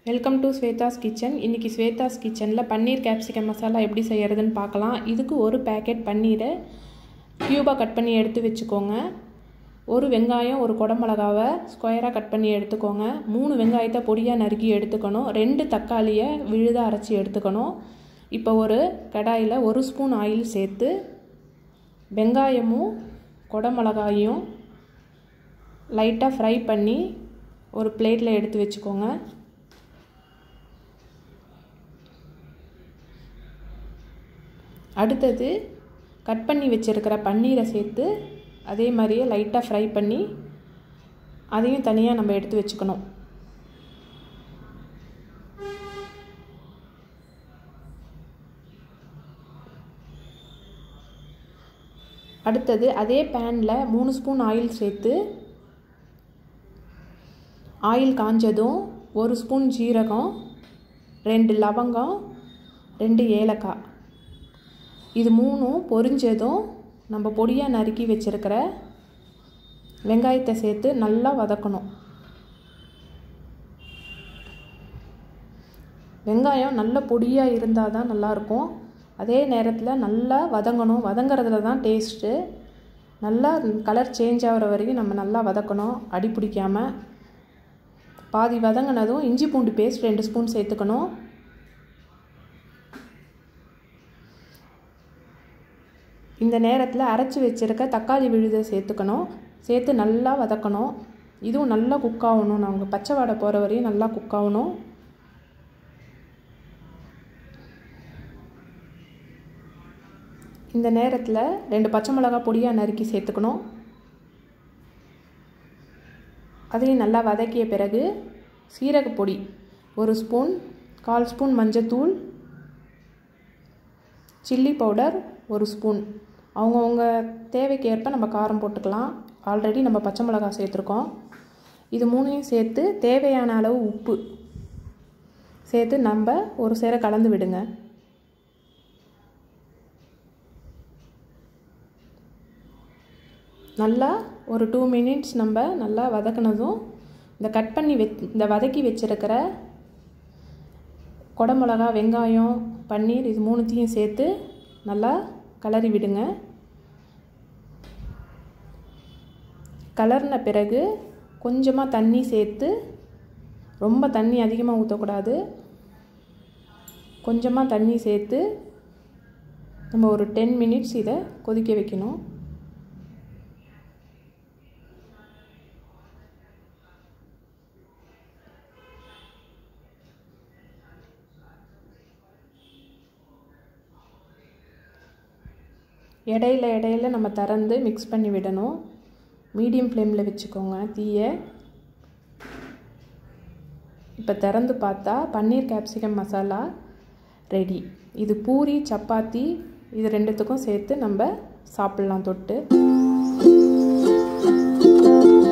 welcome to Swetha's kitchen இன்றைக்கி ஸ்வேதாஸ் கிச்சனில் பன்னீர் capsicum masala எப்படி செய்கிறதுன்னு பார்க்கலாம் இதுக்கு ஒரு பேக்கெட் பன்னீரை க்யூபாக கட் பண்ணி எடுத்து வச்சுக்கோங்க ஒரு வெங்காயம் ஒரு குடமிளகாவை ஸ்கொயராக கட் பண்ணி எடுத்துக்கோங்க மூணு வெங்காயத்தை பொடியாக நறுக்கி எடுத்துக்கணும் ரெண்டு தக்காளியை விழுதாக அரைச்சி எடுத்துக்கணும் இப்போ ஒரு கடாயில் ஒரு ஸ்பூன் ஆயில் சேர்த்து வெங்காயமும் குடமிளகாயும் லைட்டாக ஃப்ரை பண்ணி ஒரு பிளேட்டில் எடுத்து வச்சுக்கோங்க அடுத்தது கட் பண்ணி வச்சுருக்கிற பன்னீரை சேர்த்து அதே மாதிரியே லைட்டாக ஃப்ரை பண்ணி அதையும் தனியாக நம்ம எடுத்து வச்சுக்கணும் அடுத்தது அதே பேனில் மூணு ஸ்பூன் ஆயில் சேர்த்து ஆயில் காஞ்சதும் ஒரு ஸ்பூன் ஜீரகம் ரெண்டு லவங்கம் ரெண்டு ஏலக்காய் இது மூணும் பொரிஞ்சதும் நம்ம பொடியாக நறுக்கி வச்சுருக்கிற வெங்காயத்தை சேர்த்து நல்லா வதக்கணும் வெங்காயம் நல்ல பொடியாக இருந்தால் தான் நல்லாயிருக்கும் அதே நேரத்தில் நல்லா வதங்கணும் வதங்கிறதுல தான் டேஸ்ட்டு நல்லா கலர் சேஞ்ச் ஆகிற வரைக்கும் நம்ம நல்லா வதக்கணும் அடி பிடிக்காமல் பாதி வதங்கினதும் இஞ்சி பூண்டு பேஸ்ட் ரெண்டு ஸ்பூன் சேர்த்துக்கணும் இந்த நேரத்தில் அரைச்சி வச்சுருக்க தக்காளி விழுதை சேர்த்துக்கணும் சேர்த்து நல்லா வதக்கணும் இதுவும் நல்லா குக் ஆகணும் நாங்கள் பச்சை வாடை போகிற வரையும் நல்லா குக் ஆகணும் இந்த நேரத்தில் ரெண்டு பச்சை மிளகா பொடியாக நறுக்கி சேர்த்துக்கணும் அதையும் நல்லா வதக்கிய பிறகு சீரகப்பொடி ஒரு ஸ்பூன் கால் ஸ்பூன் மஞ்சத்தூள் சில்லி பவுடர் ஒரு ஸ்பூன் அவங்கவுங்க தேவைக்கு ஏற்ப நம்ம காரம் போட்டுக்கலாம் ஆல்ரெடி நம்ம பச்சை மிளகா சேர்த்துருக்கோம் இது மூணையும் சேர்த்து தேவையான அளவு உப்பு சேர்த்து நம்ம ஒரு சேர கலந்து விடுங்க நல்லா ஒரு டூ மினிட்ஸ் நம்ம நல்லா வதக்கினதும் இந்த கட் பண்ணி வெ இந்த வதக்கி வச்சுருக்கிற குடமிளகா வெங்காயம் பன்னீர் இது மூணுத்தையும் சேர்த்து நல்லா கலரி விடுங்க கலர்ன பிறகு கொஞ்சமாக தண்ணி சேர்த்து ரொம்ப தண்ணி அதிகமாக ஊற்றக்கூடாது கொஞ்சமாக தண்ணி சேர்த்து நம்ம ஒரு டென் மினிட்ஸ் இதை கொதிக்க வைக்கணும் இடையில இடையில நம்ம திறந்து மிக்ஸ் பண்ணி விடணும் மீடியம் ஃப்ளேமில் வச்சுக்கோங்க தீயை இப்போ திறந்து பார்த்தா பன்னீர் கேப்சிகம் மசாலா ரெடி இது பூரி சப்பாத்தி இது ரெண்டுத்துக்கும் சேர்த்து நம்ம சாப்பிட்லாம் தொட்டு